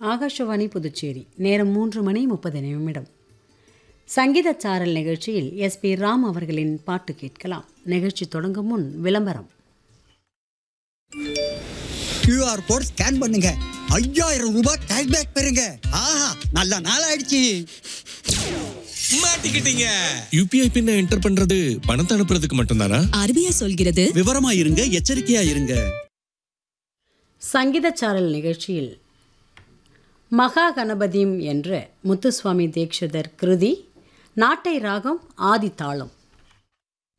ஆகாஷவாணி புதுச்சேரி நேரம் மூன்று மணி முப்பது நிமிடம் சங்கீத சாரல் நிகழ்ச்சியில் எஸ் பி ராம் அவர்களின் பாட்டு கேட்கலாம் நிகழ்ச்சி தொடங்கும் முன் விளம்பரம் கியூஆர் கோட் ஸ்கேன் பண்ணுங்க ஐயாயிரம் ரூபாய் கேஷ்பேக் பெறுங்க ஆஹா நல்ல நாள் ஆயிடுச்சு மாட்டிக்கிட்டீங்க யூபிஐ பின்ன என்டர் பண்றது பணத்தை அனுப்புறதுக்கு மட்டும்தானா ஆர்பிஐ சொல்கிறது விவரமா இருங்க எச்சரிக்கையா இருங்க சங்கீத சாரல் நிகழ்ச்சியில் மகா கணபதியும் என்ற முத்துசுவாமி தீட்சிதர் கிருதி நாட்டை ராகம் ஆதி தாளம்